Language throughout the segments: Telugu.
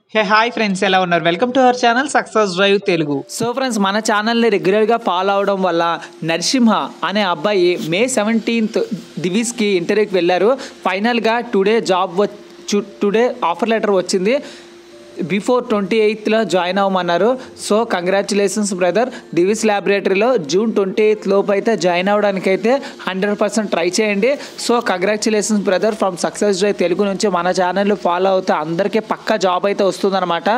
హే హాయ్ ఫ్రెండ్స్ ఎలా ఉన్నారు welcome to our channel success drive Telugu so friends మన ఛానల్ని రెగ్యులర్గా ఫాలో అవడం వల్ల నరసింహ అనే అబ్బాయి మే సెవెంటీన్త్ దివిస్కి ఇంటర్వ్యూకి వెళ్ళారు ఫైనల్గా టుడే జాబ్ వచ్చు టుడే ఆఫర్ లెటర్ వచ్చింది బిఫోర్ ట్వంటీ ఎయిత్లో జాయిన్ అవ్వమన్నారు సో కంగ్రాచులేషన్స్ బ్రదర్ డివిస్ ల్యాబొరేటరీలో జూన్ ట్వంటీ ఎయిత్ లోపు అయితే జాయిన్ అవ్వడానికి అయితే హండ్రెడ్ పర్సెంట్ ట్రై చేయండి so congratulations brother from success drive Telugu నుంచి మన ఛానల్ ఫాలో అవుతే అందరికీ పక్కా జాబ్ అయితే వస్తుందన్నమాట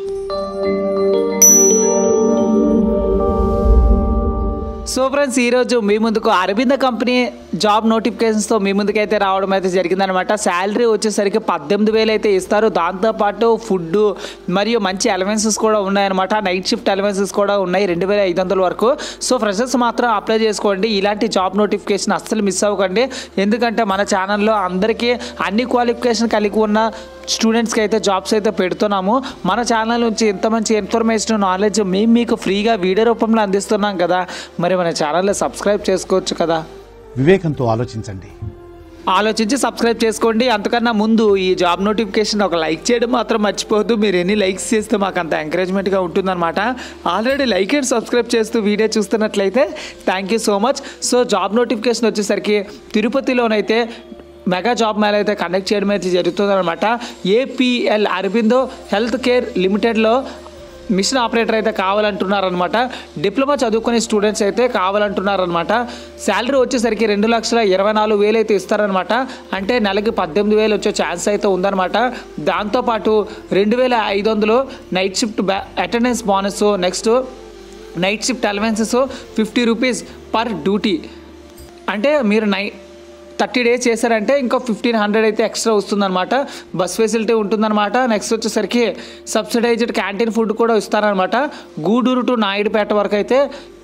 సో ఫ్రెండ్స్ ఈరోజు మీ ముందుకు అరవింద కంపెనీ జాబ్ నోటిఫికేషన్స్తో మీ ముందుకైతే రావడం అయితే జరిగిందనమాట శాలరీ వచ్చేసరికి పద్దెనిమిది వేలు అయితే ఇస్తారు దాంతోపాటు ఫుడ్ మరియు మంచి అలవెన్సెస్ కూడా ఉన్నాయన్నమాట నైట్ షిఫ్ట్ అలవెన్సెస్ కూడా ఉన్నాయి రెండు వేల ఐదు వందల వరకు సో ఫ్రెషర్స్ మాత్రం అప్లై చేసుకోండి ఇలాంటి జాబ్ నోటిఫికేషన్ అస్సలు మిస్ అవ్వకండి ఎందుకంటే మన ఛానల్లో అందరికీ అన్ని క్వాలిఫికేషన్ కలిగి ఉన్న స్టూడెంట్స్కి అయితే జాబ్స్ అయితే పెడుతున్నాము మన ఛానల్ నుంచి ఇంత మంచి ఇన్ఫర్మేషన్ నాలెడ్జ్ మేము మీకు ఫ్రీగా వీడియో రూపంలో అందిస్తున్నాం కదా మరి మన ఛానల్లో సబ్స్క్రైబ్ చేసుకోవచ్చు కదా వివేకంతో ఆలోచించండి ఆలోచించి సబ్స్క్రైబ్ చేసుకోండి అంతకన్నా ముందు ఈ జాబ్ నోటిఫికేషన్ ఒక లైక్ చేయడం మాత్రం మర్చిపోవద్దు మీరు ఎన్ని లైక్స్ చేస్తే మాకు అంత ఎంకరేజ్మెంట్గా ఉంటుందన్నమాట ఆల్రెడీ లైక్ అండ్ సబ్స్క్రైబ్ చేస్తూ వీడియో చూస్తున్నట్లయితే thank you so much so job notification వచ్చేసరికి తిరుపతిలోనైతే మెగా జాబ్ మేళ అయితే కండక్ట్ చేయడం అయితే జరుగుతుందన్నమాట ఏపీఎల్ అరబిందో హెల్త్ కేర్ లిమిటెడ్లో మిషన్ ఆపరేటర్ అయితే కావాలంటున్నారనమాట డిప్లొమా చదువుకునే స్టూడెంట్స్ అయితే కావాలంటున్నారనమాట శాలరీ వచ్చేసరికి రెండు లక్షల ఇరవై నాలుగు వేలు అయితే ఇస్తారనమాట అంటే నెలకి పద్దెనిమిది వేలు వచ్చే ఛాన్స్ అయితే ఉందన్నమాట దాంతోపాటు రెండు వేల ఐదు వందలు నైట్ షిఫ్ట్ బ్యా attendance bonus next night shift allowances fifty rupees per duty అంటే మీరు నై థర్టీ డేస్ చేశారంటే ఇంకా ఫిఫ్టీన్ హండ్రెడ్ అయితే ఎక్స్ట్రా వస్తుందన్నమాట బస్ ఫెసిలిటీ ఉంటుందన్నమాట నెక్స్ట్ వచ్చేసరికి సబ్సిడైజ్డ్ క్యాంటీన్ ఫుడ్ కూడా ఇస్తారనమాట గూడూరు టు నాయుడుపేట వరకు అయితే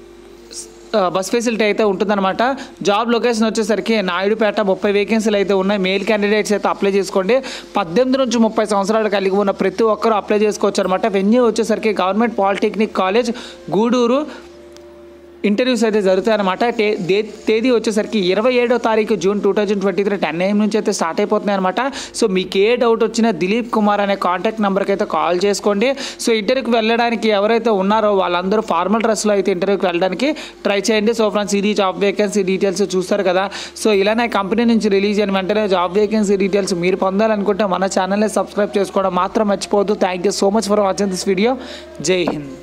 ఆ, బస్ ఫెసిలిటీ అయితే ఉంటుందన్నమాట జాబ్ లొకేషన్ వచ్చేసరికి నాయుడుపేట ముప్పై వేకెన్సీలు అయితే ఉన్నాయి మేల్ క్యాండిడేట్స్ అయితే అప్లై చేసుకోండి పద్దెనిమిది నుంచి ముప్పై సంవత్సరాలు కలిగి ఉన్న ప్రతి ఒక్కరూ అప్లై చేసుకోవచ్చు అనమాట వెన్యూ వచ్చేసరికి government polytechnic college Gudur interviews అయితే జరుగుతాయి అనమాట తేదీ వచ్చేసరికి ఇరవై ఏడో తారీఖు June two thousand twenty three ten AM నుంచి అయితే స్టార్ట్ అయిపోతున్నాయి అనమాట సో మీకు ఏ డౌట్ వచ్చినా దిలీప్ కుమార్ అనే కాంటాక్ట్ నెంబర్కి అయితే కాల్ చేసుకోండి సో ఇంటర్వ్యూకి వెళ్ళడానికి ఎవరైతే ఉన్నారో వాళ్ళందరూ ఫార్మల్ డ్రెస్లో అయితే ఇంటర్వ్యూకి వెళ్ళడానికి ట్రై చేయండి సో ఫ్రెండ్స్ ఇది జాబ్ వేకెన్సీ డీటెయిల్స్ చూస్తారు కదా సో ఇలానే కంపెనీ నుంచి రిలీజ్ అయిన వెంటనే జాబ్ వేకెన్సీ డీటెయిల్స్ మీరు పొందాలనుకుంటే మన ఛానల్ని సబ్స్క్రైబ్ చేసుకోవడం మాత్రం మర్చిపోవద్దు thank you so much for watching this video జై హింద్